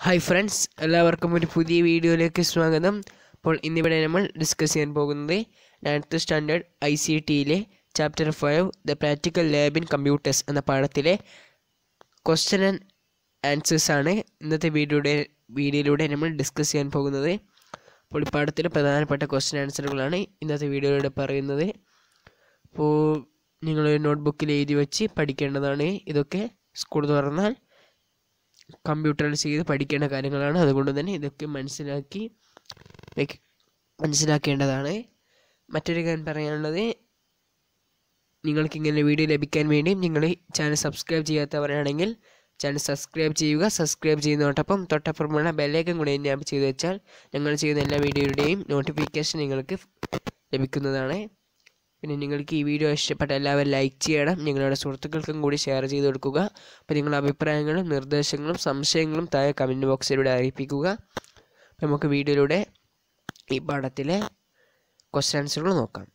hi friends എല്ലാവർക്കും ഒരു പുതിയ വീഡിയോയിലേക്ക് സ്വാഗതം അപ്പോൾ ഇന്നിവിടെ നമ്മൾ ഡിസ്കസ് ചെയ്യാൻ പോകുന്നത് നയൻത്ത് സ്റ്റാൻഡേർഡ് ഐ സി ടിയിലെ chapter five the practical lab in computers എന്ന പാഠത്തിലെ ക്വസ്റ്റ്യൻ ആൻഡ് ആൻസേഴ്സ് ആണ് ഇന്നത്തെ വീഡിയോയുടെ വീഡിയോയിലൂടെ നമ്മൾ ഡിസ്കസ് ചെയ്യാൻ പോകുന്നത് അപ്പോൾ ഈ പാഠത്തിലെ പ്രധാനപ്പെട്ട ക്വസ്റ്റ്യൻ ആൻസറുകളാണ് ഇന്നത്തെ വീഡിയോയിലൂടെ പറയുന്നത് അപ്പോൾ നിങ്ങൾ നോട്ട്ബുക്കിൽ എഴുതി വെച്ച് പഠിക്കേണ്ടതാണ് ഇതൊക്കെ സ്കൂൾ തുറന്നാൽ കമ്പ്യൂട്ടറിൽ ചെയ്ത് പഠിക്കേണ്ട കാര്യങ്ങളാണ് അതുകൊണ്ട് തന്നെ ഇതൊക്കെ മനസ്സിലാക്കി വെക്ക് മനസ്സിലാക്കേണ്ടതാണ് മറ്റൊരു കാര്യം പറയാനുള്ളത് നിങ്ങൾക്ക് ഇങ്ങനെ വീഡിയോ ലഭിക്കാൻ വേണ്ടി നിങ്ങൾ ചാനൽ സബ്സ്ക്രൈബ് ചെയ്യാത്തവരാണെങ്കിൽ ചാനൽ സബ്സ്ക്രൈബ് ചെയ്യുക സബ്സ്ക്രൈബ് ചെയ്യുന്നതോടൊപ്പം തൊട്ടപ്പുറമുള്ള ബെല്ലൈക്കൻ കൂടെ ഞാൻ ചെയ്തു വെച്ചാൽ ഞങ്ങൾ ചെയ്യുന്ന എല്ലാ വീഡിയോയുടെയും നോട്ടിഫിക്കേഷൻ നിങ്ങൾക്ക് ലഭിക്കുന്നതാണ് പിന്നെ നിങ്ങൾക്ക് ഈ വീഡിയോ ഇഷ്ടപ്പെട്ട എല്ലാവരും ലൈക്ക് ചെയ്യണം നിങ്ങളുടെ സുഹൃത്തുക്കൾക്കും കൂടി ഷെയർ ചെയ്ത് കൊടുക്കുക അപ്പോൾ നിങ്ങളുടെ അഭിപ്രായങ്ങളും നിർദ്ദേശങ്ങളും സംശയങ്ങളും താഴെ കമൻറ്റ് ബോക്സിലൂടെ അറിയിപ്പിക്കുക അപ്പോൾ നമുക്ക് വീഡിയോയിലൂടെ ഈ പാഠത്തിലെ ക്വസ്റ്റ്യൻ ആൻസറുകൾ നോക്കാം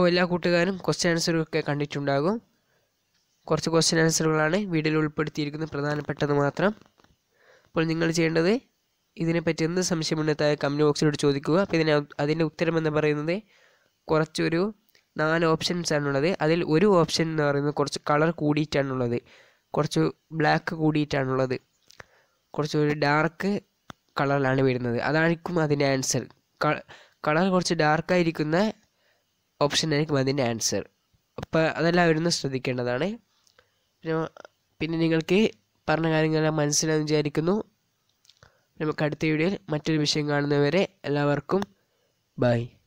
അപ്പോൾ എല്ലാ കൂട്ടുകാരും ക്വസ്റ്റ്യൻ ആൻസറൊക്കെ കണ്ടിട്ടുണ്ടാകും കുറച്ച് ക്വസ്റ്റ്യൻ ആൻസറുകളാണ് വീഡിയോയിൽ ഉൾപ്പെടുത്തിയിരിക്കുന്നത് പ്രധാനപ്പെട്ടത് മാത്രം അപ്പോൾ നിങ്ങൾ ചെയ്യേണ്ടത് ഇതിനെപ്പറ്റി എന്ത് സംശയമുണ്ട് താഴെ കമൻറ്റ് ബോക്സിലോട്ട് ചോദിക്കുക അപ്പോൾ ഇതിന് അതിൻ്റെ ഉത്തരം എന്ന് പറയുന്നത് കുറച്ചൊരു നാല് ഓപ്ഷൻസ് ആണുള്ളത് അതിൽ ഒരു ഓപ്ഷൻ എന്ന് പറയുന്നത് കുറച്ച് കളർ കൂടിയിട്ടാണുള്ളത് കുറച്ച് ബ്ലാക്ക് കൂടിയിട്ടാണുള്ളത് കുറച്ചൊരു ഡാർക്ക് കളറിലാണ് വരുന്നത് അതായിരിക്കും അതിൻ്റെ ആൻസർ കളർ കുറച്ച് ഡാർക്കായിരിക്കുന്ന ഓപ്ഷൻ ആയിരിക്കും അതിൻ്റെ ആൻസർ അപ്പോൾ അതെല്ലാവരും ഒന്ന് ശ്രദ്ധിക്കേണ്ടതാണ് പിന്നെ പിന്നെ നിങ്ങൾക്ക് പറഞ്ഞ കാര്യങ്ങളെല്ലാം മനസ്സിലാകും വിചാരിക്കുന്നു നമുക്ക് അടുത്ത വീഡിയോയിൽ മറ്റൊരു വിഷയം കാണുന്നവരെ എല്ലാവർക്കും ബൈ